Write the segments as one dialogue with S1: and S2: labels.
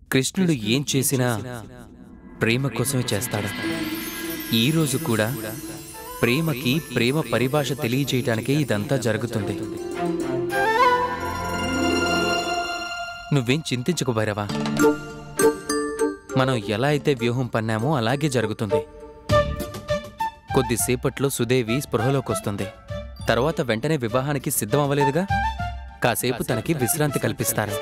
S1: కృష్ణుడు ఏం చేసినా ప్రేమ కోసమే చేస్తాడు ఈరోజు కూడా ప్రేమకి ప్రేమ పరిభాష తెలియజేయటానికే ఇదంతా జరుగుతుంది నువ్వేం చింతించకు భైరవా మనం ఎలా అయితే వ్యూహం పన్నామో అలాగే జరుగుతుంది కొద్దిసేపట్లో సుదేవి స్పృహలోకి వస్తుంది తర్వాత వెంటనే వివాహానికి సిద్ధం అవ్వలేదుగా కాసేపు తనకి విశ్రాంతి కల్పిస్తారు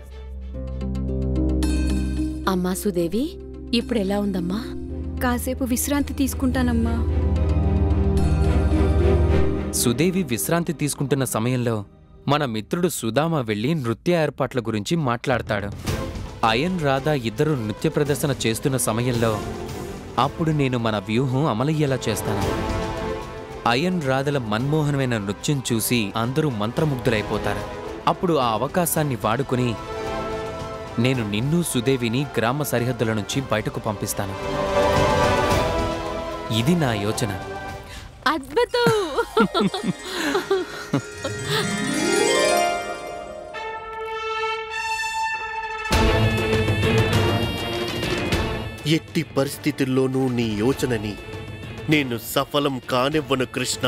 S2: అమ్మా సుదేవి ఇప్పుడెలా ఉందమ్మా
S3: కాసేపు విశ్రాంతి తీసుకుంటానమ్మా
S1: సుదేవి విశ్రాంతి తీసుకుంటున్న సమయంలో మన మిత్రుడు సుధామ వెళ్లి నృత్య ఏర్పాట్ల గురించి మాట్లాడతాడు అయన్ రాధా ఇద్దరు నృత్య ప్రదర్శన చేస్తున్న సమయంలో అప్పుడు నేను మన వ్యూహం అమలయ్యేలా చేస్తాను అయన్ రాధల మన్మోహనమైన నృత్యం చూసి అందరూ మంత్రముగ్ధులైపోతారు అప్పుడు ఆ అవకాశాన్ని వాడుకుని నేను నిన్ను సుదేవిని గ్రామ సరిహద్దుల నుంచి బయటకు పంపిస్తాను ఇది నా యోచన
S2: అద్భుతం
S4: ఎట్టి పరిస్థితుల్లోనూ నీ యోచనని నేను సఫలం కానివ్వను కృష్ణ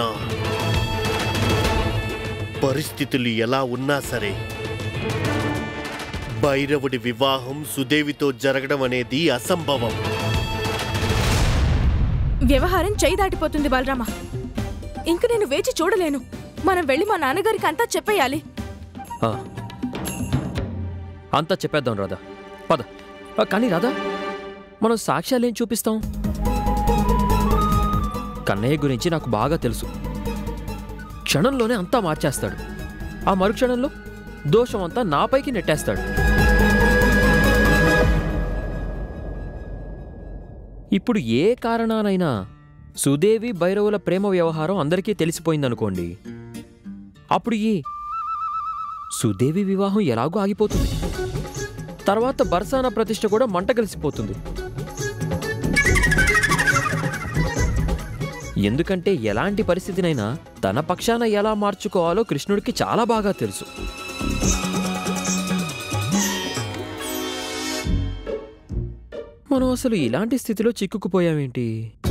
S4: పరిస్థితులు ఎలా ఉన్నా సరే భైరవుడి వివాహం సుదేవితో జరగడం అనేది అసంభవం
S5: వ్యవహారం చేయి దాటిపోతుంది బలరామ ఇంక నేను వేచి చూడలేను మనం వెళ్ళి మా నాన్నగారికి అంతా చెప్పేయాలి
S6: ఆ. అంతా చెప్పేద్దాం రాధా పద ఆ, కానీ రాధా మనం సాక్ష్యాలు ఏం చూపిస్తాం కన్నయ్య గురించి నాకు బాగా తెలుసు క్షణంలోనే అంతా మార్చేస్తాడు ఆ మరుక్షణంలో దోషం అంతా నాపైకి నెట్టేస్తాడు ఇప్పుడు ఏ కారణానైనా సుదేవి భైరవుల ప్రేమ వ్యవహారం అందరికీ తెలిసిపోయిందనుకోండి అప్పుడు ఈ సుదేవి వివాహం ఎలాగో ఆగిపోతుంది తర్వాత బర్సానా ప్రతిష్ఠ కూడా మంట కలిసిపోతుంది ఎందుకంటే ఎలాంటి పరిస్థితినైనా తన పక్షాన ఎలా మార్చుకోవాలో కృష్ణుడికి చాలా బాగా తెలుసు మనం అసలు ఇలాంటి స్థితిలో చిక్కుకుపోయామేంటి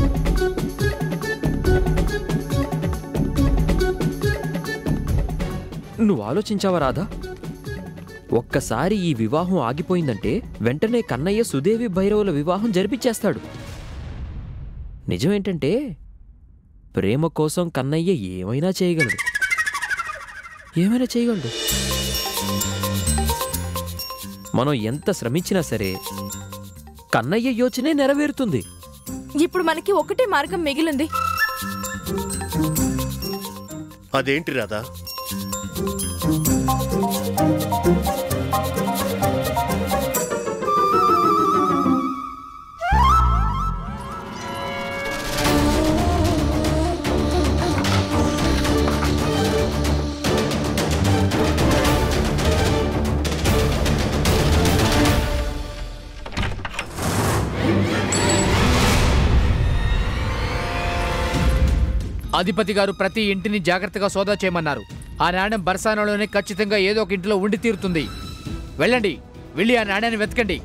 S6: నువ్వు ఆలోచించావా రాధా ఒక్కసారి ఈ వివాహం ఆగిపోయిందంటే వెంటనే కన్నయ్య సుదేవి భైరవుల వివాహం జరిపించేస్తాడు నిజమేంటంటే ప్రేమ కోసం కన్నయ్య ఏమైనా చేయగలడు ఏమైనా చేయగలడు మనం ఎంత శ్రమించినా సరే కన్నయ్య యోచనే నెరవేరుతుంది
S5: ఇప్పుడు మనకి ఒకటే మార్గం మిగిలింది
S4: అదేంటి రాదా
S7: అధిపతి గారు ప్రతి ఇంటిని జాగ్రత్తగా సోదా చేయమన్నారు ఆ నాణ్యం బర్సానాలోనే ఖచ్చితంగా ఏదో ఒక ఇంటిలో ఉండి తీరుతుంది వెళ్ళండి వెళ్ళి ఆ నాణ్యాన్ని వెతకండి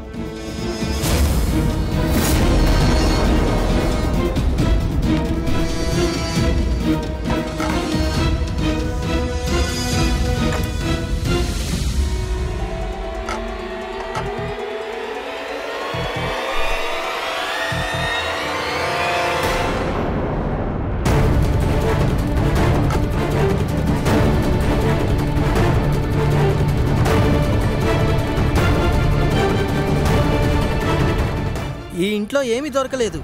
S8: ఈ ఇంట్లో ఏమీ దొరకలేదు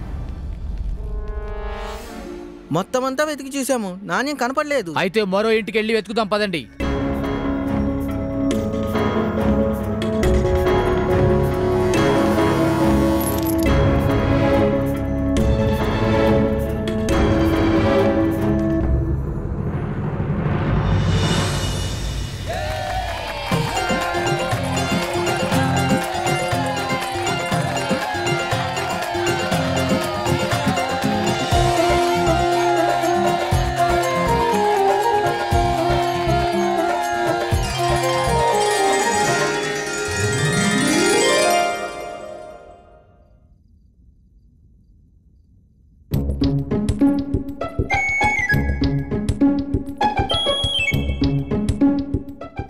S8: మొత్తం అంతా వెతికి చూసాము నాణ్యం కనపడలేదు
S7: అయితే మరో ఇంటికి వెళ్ళి వెతుకుదాం పదండి
S5: ఆ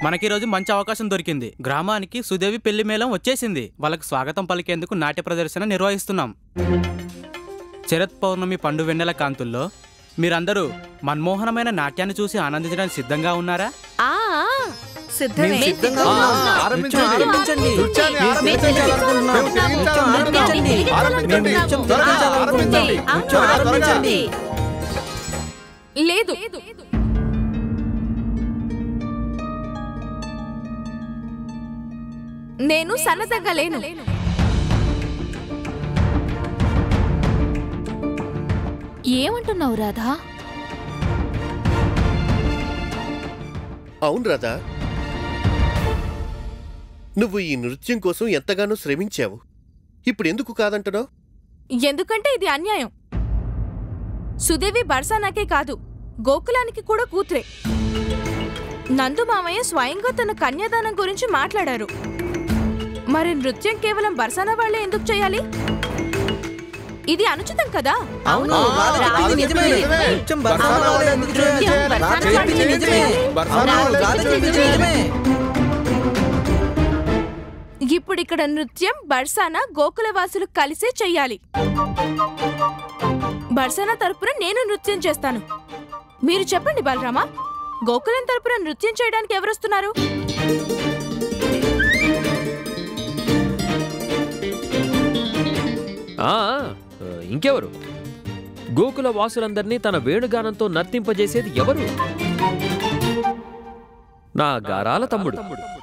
S9: మనకి ఈ రోజు మంచి అవకాశం దొరికింది గ్రామానికి సుదేవి పెళ్లి మేళం వచ్చేసింది వాళ్ళకి స్వాగతం పలికేందుకు నాట్య ప్రదర్శన నిర్వహిస్తున్నాం శరత్ పౌర్ణమి పండు వెన్నెల కాంతుల్లో మీరందరూ మన్మోహనమైన నాట్యాన్ని చూసి ఆనందించడానికి సిద్ధంగా ఉన్నారా
S2: ఆ ఆ, సిద్ధమే
S8: మేము సిద్ధంగా
S2: మేము
S8: ఉన్నాం.
S2: సిద్ధంగా
S8: ఆరంభించండి.
S2: ఉన్నాం.
S8: ఆరంభించండి.
S10: నృత్యాన్ని
S2: మేము
S10: ఆరంభించండి.
S2: సిద్ధంగా
S10: మేము
S2: ఉన్నాము.
S10: తిరిగించాలి.
S8: ఆరంభించండి.
S2: మేము
S8: మేము నృత్యం తిరిగించాలనుకుంటున్నాం.
S2: ఆ,
S8: నృత్యం ఆరంభించండి.
S5: లేదు నేను సన్నద్ధంగా లేను
S2: ఏమంటున్నావు రాధా
S4: అవును రాధా నువ్వు ఈ నృత్యం కోసం ఎంతగానో శ్రమించావు ఇప్పుడు ఎందుకు కాదంటున్నావు
S5: ఎందుకంటే ఇది అన్యాయం సుదేవి బర్సానాకే కాదు గోకులానికి కూడా కూతురే నందు మామయ్య స్వయంగా తన కన్యాదానం గురించి మాట్లాడారు మరి నృత్యం కేవలం బర్సానా వాళ్ళే ఎందుకు చేయాలి ఇది అనుచితం కదా
S8: అవును రాధ చెప్పింది నిజమే నృత్యం బర్సానా వాళ్ళే ఎందుకు చేయాలి?
S2: నృత్యం
S8: రాధ
S2: బర్సానా
S8: చెప్పింది
S2: వాళ్ళే
S8: నిజమే
S10: బర్సానా
S8: అవును,
S10: వాళ్ళే
S8: రాధ
S10: ఎందుకు
S8: చెప్పింది
S10: చేయాలి?
S8: నిజమే
S5: ఇప్పుడు ఇక్కడ నృత్యం బర్సానా గోకులవాసులు కలిసే చెయ్యాలి బర్సానా తరపున నేను నృత్యం చేస్తాను మీరు చెప్పండి బలరామా గోకులం తరపున నృత్యం చేయడానికి ఎవరొస్తున్నారు
S6: ఆ, ఆ, ఇంకెవరు గోకుల వాసులందరినీ తన వేణుగానంతో నర్తింపజేసేది ఎవరు నా గారాల తమ్ముడు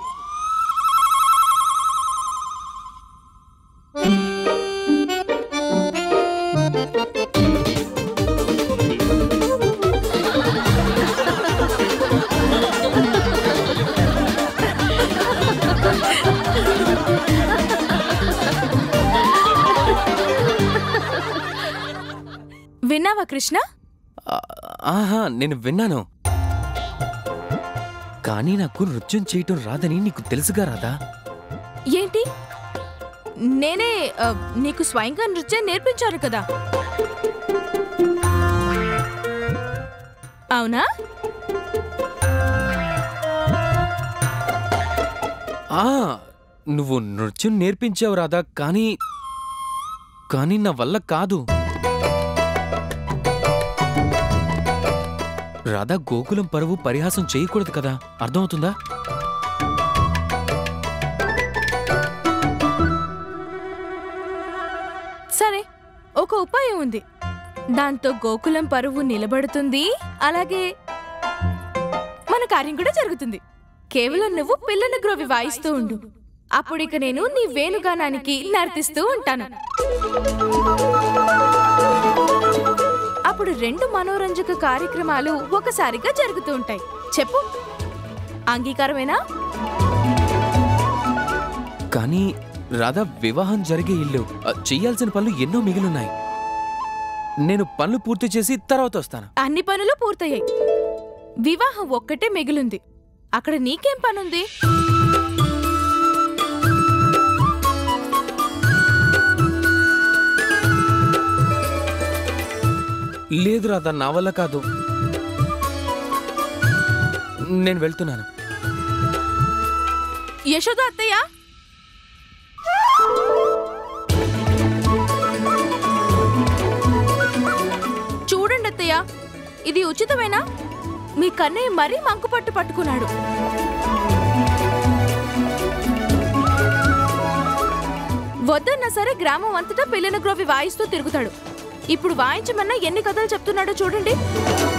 S5: విన్నావా కృష్ణ
S1: ఆ- ఆహా నేను విన్నాను కానీ నాకు నృత్యం చేయటం రాదని నీకు తెలుసుగా రాదా
S5: ఏంటి నేనే ఆ, నీకు స్వయంగా నృత్యం నేర్పించాను కదా అవునా
S1: ఆ నువ్వు నృత్యం నేర్పించావు రాదా కానీ కానీ నా వల్ల కాదు రాధా గోకులం పరువు పరిహాసం చేయకూడదు కదా అర్థమవుతుందా
S5: సరే ఒక ఉపాయం ఉంది దాంతో గోకులం పరువు నిలబడుతుంది అలాగే మన కార్యం కూడా జరుగుతుంది కేవలం నువ్వు పిల్లని గ్రోవి వాయిస్తూ ఉండు అప్పుడు ఇక నేను నీ వేణుగానానికి నర్తిస్తూ ఉంటాను అప్పుడు రెండు మనోరంజక కార్యక్రమాలు ఒకసారిగా జరుగుతూ ఉంటాయి చెప్పు అంగీకారమేనా
S1: కానీ రాధా వివాహం జరిగే ఇల్లు ఆ, చెయ్యాల్సిన పనులు ఎన్నో మిగిలిన్నాయి నేను పనులు పూర్తి చేసి తర్వాత వస్తాను
S5: అన్ని పనులు పూర్తయ్యాయి వివాహం ఒక్కటే మిగిలింది అక్కడ నీకేం పనుంది
S1: లేదు రాధా నా వల్ల కాదు నేను వెళ్తున్నాను
S5: యశోద అత్తయ్య చూడండి అత్తయ్య ఇది ఉచితమేనా మీ కన్నయ్య మరీ మంకుపట్టు పట్టుకున్నాడు వద్దన్నా సరే గ్రామం అంతటా పిల్లన గ్రోవి వాయిస్తూ తిరుగుతాడు ఇప్పుడు వాయించమన్నా ఎన్ని కథలు చెప్తున్నాడో చూడండి